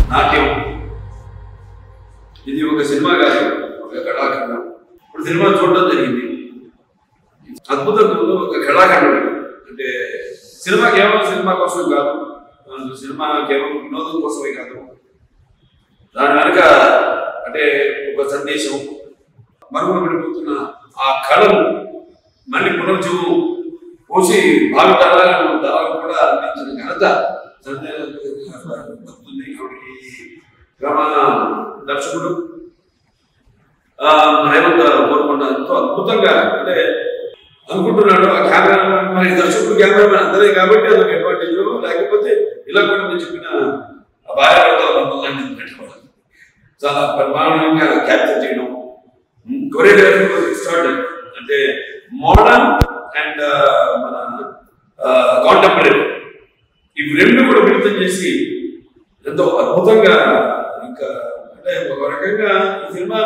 నాట్యం ఇది ఒక సినిమా కాదు ఒక కళాఖండం ఇప్పుడు సినిమా చూడడం జరిగింది అద్భుతంగా ఒక కళాఖండం అంటే సినిమా కేవలం సినిమా కోసం కాదు ఆ, సినిమా కేవలం వినోదం కోసమే కాదు దాని వెనక అంటే ఒక సందేశం మరుగున పడిపోతున్న ఆ కళను మళ్ళీ పునర్జీవం పోసి భావి తరాలకు తరాలకు కూడా అందించిన ఘనత దక్కుతుంది ఆవిడకి ప్రమాణ దర్శకుడు ఆ, రేవంత్ కోరుకున్న ఎంతో అద్భుతంగా అంటే అనుకుంటున్నాడు ఆ కెమెరా మరి దర్శకుడు కెమెరామెన్ అందరే కాబట్టి అదొక అడ్వాంటేజ్ లేకపోతే ఇలా కూడా నేను చెప్పిన ఆ భార్యాభర్తల బంధం లాంటిది పెట్టుకోవాలి చాలా పరిమాణంగా క్యాప్చర్ చేయడం కొరియోగ్రఫీ స్టార్ట్ అంటే మోడర్న్ అండ్ మన కాంటెంపరీ ఇవి రెండు కూడా మిళితం చేసి ఎంతో అద్భుతంగా ఇంకా అంటే ఒక రకంగా ఈ సినిమా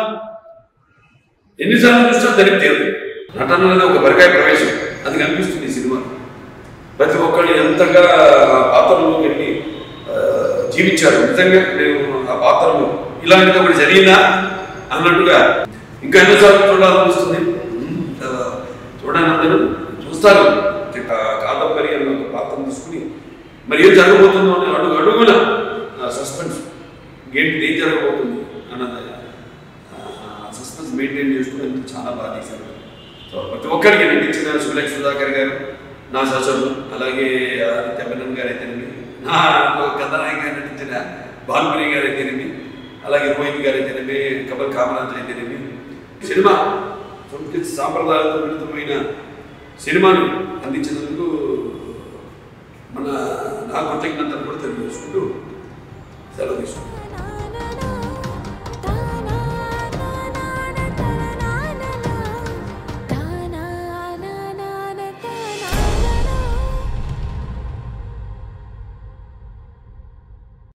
ఎన్నిసార్లు చూసినా దానికి తీరదు నటన అనేది ఒక బరికాయ ప్రవేశం అది కనిపిస్తుంది ఈ సినిమా ప్రతి ఒక్కళ్ళు ఎంతగా ఆ పాత్రలోకి వెళ్ళి ఆ, జీవించారు నిజంగా నేను ఆ పాత్రలో ఇలాంటిది ఒకటి జరిగిందా అన్నట్టుగా ఇంకా ఎన్నోసార్లు చూడాలనిపిస్తుంది ఉమ్, ఆ, చూడండి అందరూ చూస్తారు ఇక కాదంబరి అన్న ఒక పాత్రను తీసుకుని మరి ఏం జరగబోతుందో అని అడుగు అడుగున సస్పెన్స్ ఏంటి ఏం జరగబోతుంది అన్నది సస్పెన్స్ మెయింటైన్ చేసుకుని ఎంత చాలా బాగా తీశారు సో ప్రతి ఒక్కరికి నటించిన సులేఖ సుధాకర్ గారు నా ససలు అలాగే ఆదిత్య మెనన్ గారు అయితేనేమి నా కథానాయక గారు నటించిన బాల్మణి గారు అయితేనేమి అలాగే రోహిత్ గారు అయితేనేమి కబల్ కామరాజ్ అయితేనేమి సినిమా సంస్కృతి సాంప్రదాయాలతో మిళితమైన సినిమాను అందించినందుకు మన నా కృతజ్ఞతలు కూడా తెలియజేసుకుంటూ సెలవు తీసుకుంటాను